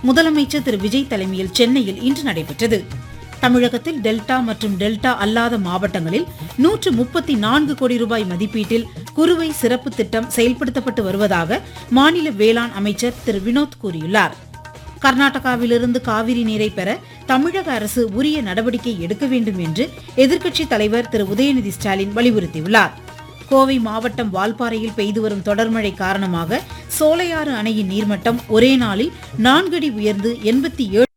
முதலமைச்சர் திரு விஜய் தலைமையில் சென்னையில் இன்று நடைபெற்றது தமிழகத்தில் டெல்டா மற்றும் டெல்டா அல்லாத மாவட்டங்களில் நூற்று முப்பத்தி நான்கு கோடி ரூபாய் மதிப்பீட்டில் குறுவை சிறப்பு திட்டம் செயல்படுத்தப்பட்டு வருவதாக மாநில வேளாண் அமைச்சர் திரு வினோத் கூறியுள்ளார் கர்நாடகாவிலிருந்து காவிரி நீரை பெற தமிழக அரசு உரிய நடவடிக்கை எடுக்க வேண்டும் என்று எதிர்க்கட்சித் தலைவர் திரு உதயநிதி ஸ்டாலின் வலியுறுத்தியுள்ளார் கோவை மாவட்டம் வால்பாறையில் பெய்து வரும் தொடர்மழை காரணமாக சோலையாறு அணையின் நீர்மட்டம் ஒரே நாளில் நான்கடி உயர்ந்து எண்பத்தி ஏழு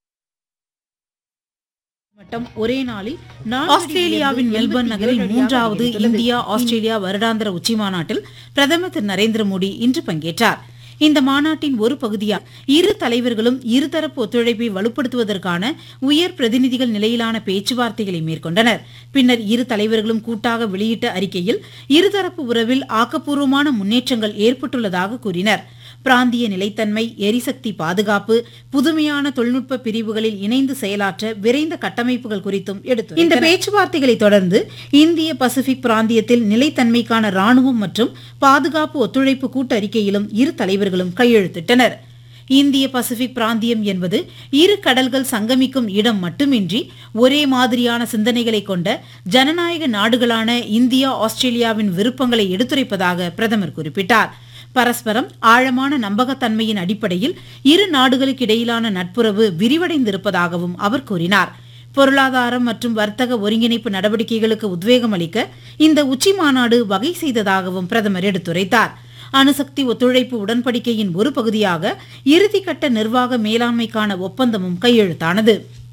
மட்டம் ஒரே நாளில் ஆஸ்திரேலியாவின் மெல்பர்ன் நகரில் மூன்றாவது இந்தியா ஆஸ்திரேலியா வருடாந்திர உச்சிமாநாட்டில் பிரதமர் திரு நரேந்திர மோடி இன்று பங்கேற்றார் இந்த மாநாட்டின் ஒரு பகுதியாக இரு தலைவர்களும் இருதரப்பு ஒத்துழைப்பை வலுப்படுத்துவதற்கான உயர் பிரதிநிதிகள் நிலையிலான பேச்சுவார்த்தைகளை மேற்கொண்டனர் பின்னர் இரு தலைவர்களும் கூட்டாக வெளியிட்ட அறிக்கையில் இருதரப்பு உறவில் ஆக்கப்பூர்வமான முன்னேற்றங்கள் ஏற்பட்டுள்ளதாக கூறினர் பிராந்திய நிலைத்தன்மை எரிசக்தி பாதுகாப்பு புதுமையான தொழில்நுட்ப பிரிவுகளில் இணைந்து செயலாற்ற விரைந்த கட்டமைப்புகள் குறித்தும் எடுத்து இந்த பேச்சுவார்த்தைகளை தொடர்ந்து இந்திய பசிபிக் பிராந்தியத்தில் நிலைத்தன்மைக்கான ராணுவம் மற்றும் பாதுகாப்பு ஒத்துழைப்பு கூட்டறிக்கையிலும் இரு தலைவர்களும் கையெழுத்திட்டனர் இந்திய பசிபிக் பிராந்தியம் என்பது இரு கடல்கள் சங்கமிக்கும் இடம் மட்டுமின்றி ஒரே மாதிரியான சிந்தனைகளை கொண்ட ஜனநாயக நாடுகளான இந்தியா ஆஸ்திரேலியாவின் விருப்பங்களை எடுத்துரைப்பதாக பிரதமர் குறிப்பிட்டார் பரஸ்பரம் ஆழமான நம்பகத்தன்மையின் அடிப்படையில் இரு நாடுகளுக்கு இடையிலான நட்புறவு விரிவடைந்திருப்பதாகவும் அவர் கூறினார் பொருளாதாரம் மற்றும் வர்த்தக ஒருங்கிணைப்பு நடவடிக்கைகளுக்கு உத்வேகம் அளிக்க இந்த உச்சி மாநாடு வகை செய்ததாகவும் பிரதமர் எடுத்துரைத்தார் அணுசக்தி ஒத்துழைப்பு உடன்படிக்கையின் ஒரு பகுதியாக இறுதிக்கட்ட நிர்வாக மேலாண்மைக்கான ஒப்பந்தமும் கையெழுத்தானது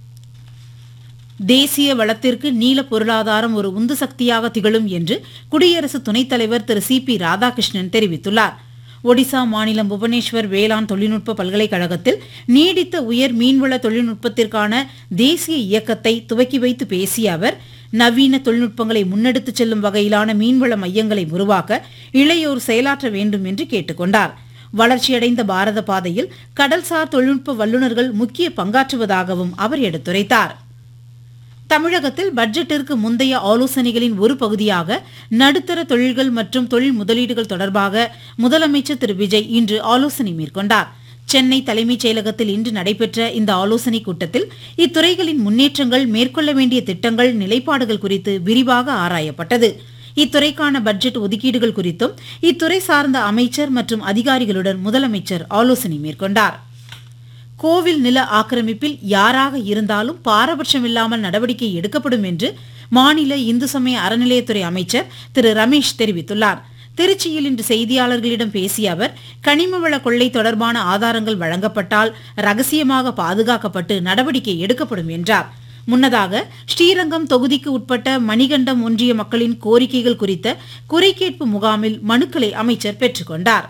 தேசிய வளத்திற்கு நீல பொருளாதாரம் ஒரு உந்து சக்தியாக திகழும் என்று குடியரசு துணைத் தலைவர் திரு சி பி ராதாகிருஷ்ணன் தெரிவித்துள்ளார் ஒடிசா மாநிலம் புவனேஸ்வர் வேளாண் தொழில்நுட்ப பல்கலைக்கழகத்தில் நீடித்த உயர் மீன்வள தொழில்நுட்பத்திற்கான தேசிய இயக்கத்தை துவக்கி வைத்து பேசிய அவர் நவீன தொழில்நுட்பங்களை முன்னெடுத்துச் செல்லும் வகையிலான மீன்வள மையங்களை உருவாக்க இளையோர் செயலாற்ற வேண்டும் என்று கேட்டுக்கொண்டார் வளர்ச்சியடைந்த பாரத பாதையில் கடல்சார் தொழில்நுட்ப வல்லுநர்கள் முக்கிய பங்காற்றுவதாகவும் அவர் எடுத்துரைத்தார் தமிழகத்தில் பட்ஜெட்டிற்கு முந்தைய ஆலோசனைகளின் ஒரு பகுதியாக நடுத்தர தொழில்கள் மற்றும் தொழில் முதலீடுகள் தொடர்பாக முதலமைச்சர் திரு விஜய் இன்று ஆலோசனை மேற்கொண்டார் சென்னை தலைமைச் செயலகத்தில் இன்று நடைபெற்ற இந்த ஆலோசனைக் கூட்டத்தில் இத்துறைகளின் முன்னேற்றங்கள் மேற்கொள்ள வேண்டிய திட்டங்கள் நிலைப்பாடுகள் குறித்து விரிவாக ஆராயப்பட்டது இத்துறைக்கான பட்ஜெட் ஒதுக்கீடுகள் குறித்தும் இத்துறை சார்ந்த அமைச்சர் மற்றும் அதிகாரிகளுடன் முதலமைச்சர் ஆலோசனை மேற்கொண்டார் கோவில் நில ஆக்கிரமிப்பில் யாராக இருந்தாலும் பாரபட்சமில்லாமல் நடவடிக்கை எடுக்கப்படும் என்று மாநில இந்து சமய அறநிலையத்துறை அமைச்சர் திரு ரமேஷ் தெரிவித்துள்ளார் திருச்சியில் இன்று செய்தியாளர்களிடம் பேசிய அவர் கனிமவள கொள்ளை தொடர்பான ஆதாரங்கள் வழங்கப்பட்டால் ரகசியமாக பாதுகாக்கப்பட்டு நடவடிக்கை எடுக்கப்படும் என்றார் முன்னதாக ஸ்ரீரங்கம் தொகுதிக்கு உட்பட்ட மணிகண்டம் ஒன்றிய மக்களின் கோரிக்கைகள் குறித்த குறைகேட்பு முகாமில் மனுக்களை அமைச்சர் பெற்றுக்கொண்டார்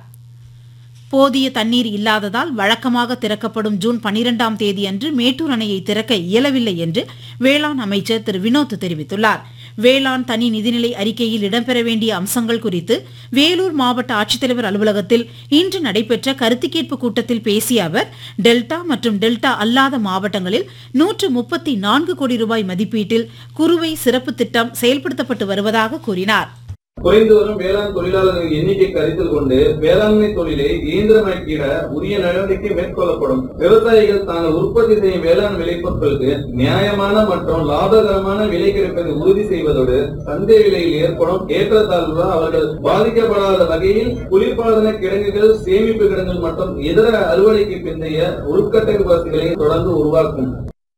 போதிய தண்ணீர் இல்லாததால் வழக்கமாக திறக்கப்படும் ஜூன் பனிரெண்டாம் தேதி அன்று மேட்டூர் அணையை திறக்க இயலவில்லை என்று வேளாண் அமைச்சர் திரு வினோத் தெரிவித்துள்ளார் வேளாண் தனி நிதிநிலை அறிக்கையில் இடம்பெற வேண்டிய அம்சங்கள் குறித்து வேலூர் மாவட்ட ஆட்சித்தலைவர் அலுவலகத்தில் இன்று நடைபெற்ற கருத்து கேட்பு கூட்டத்தில் பேசிய அவர் டெல்டா மற்றும் டெல்டா அல்லாத மாவட்டங்களில் நூற்று முப்பத்தி நான்கு கோடி ரூபாய் மதிப்பீட்டில் குறுவை சிறப்பு திட்டம் செயல்படுத்தப்பட்டு வருவதாக கூறினார் குறைந்து வரும் வேளாண் தொழிலாளர்களின் எண்ணிக்கை கருத்தில் கொண்டு வேளாண்மை தொழிலை இயந்திரமயக்கிட உரிய நடவடிக்கை மேற்கொள்ளப்படும் விவசாயிகள் தாங்கள் உற்பத்தி செய்யும் வேளாண் விளைபொருட்களுக்கு நியாயமான மற்றும் லாபகரமான விலை கிடைப்பதை உறுதி செய்வதோடு சந்தை விலையில் ஏற்படும் ஏற்றத்தாழ்வுகள் அவர்கள் பாதிக்கப்படாத வகையில் குளிர்பாதன கிடங்குகள் சேமிப்பு கிடங்குகள் மற்றும் இதர அறுவடைக்கு பிந்தைய உள்கட்டமைப்பு வசதிகளை தொடர்ந்து உருவாக்கும்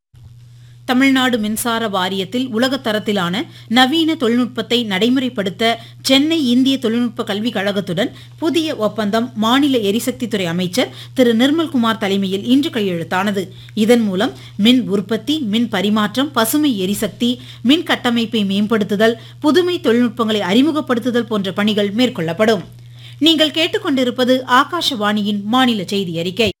தமிழ்நாடு மின்சார வாரியத்தில் உலகத் தரத்திலான நவீன தொழில்நுட்பத்தை நடைமுறைப்படுத்த சென்னை இந்திய தொழில்நுட்ப கல்விக் கழகத்துடன் புதிய ஒப்பந்தம் மாநில எரிசக்தித்துறை அமைச்சர் திரு நிர்மல்குமார் தலைமையில் இன்று கையெழுத்தானது இதன் மூலம் மின் உற்பத்தி மின் பரிமாற்றம் பசுமை எரிசக்தி மின் கட்டமைப்பை மேம்படுத்துதல் புதுமை தொழில்நுட்பங்களை அறிமுகப்படுத்துதல் போன்ற பணிகள் மேற்கொள்ளப்படும் நீங்கள் கேட்டுக்கொண்டிருப்பது ஆகாஷவாணியின் மாநில செய்தி அறிக்கை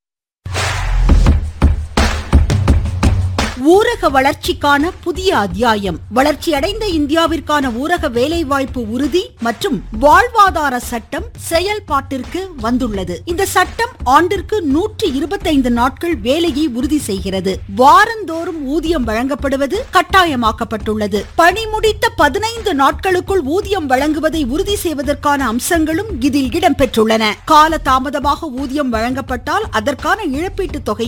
ஊரக வளர்ச்சிக்கான புதிய அத்தியாயம் வளர்ச்சியடைந்த இந்தியாவிற்கான ஊரக வேலைவாய்ப்பு உறுதி மற்றும் வாழ்வாதார சட்டம் செயல்பாட்டிற்கு வந்துள்ளது இந்த சட்டம் ஆண்டிற்கு நூற்றி இருபத்தைந்து நாட்கள் வேலையை உறுதி செய்கிறது வாரந்தோறும் ஊதியம் வழங்கப்படுவது கட்டாயமாக்கப்பட்டுள்ளது பணி முடித்த பதினைந்து நாட்களுக்குள் ஊதியம் வழங்குவதை உறுதி செய்வதற்கான அம்சங்களும் இதில் இடம்பெற்றுள்ளன கால தாமதமாக ஊதியம் வழங்கப்பட்டால் அதற்கான இழப்பீட்டுத் தொகை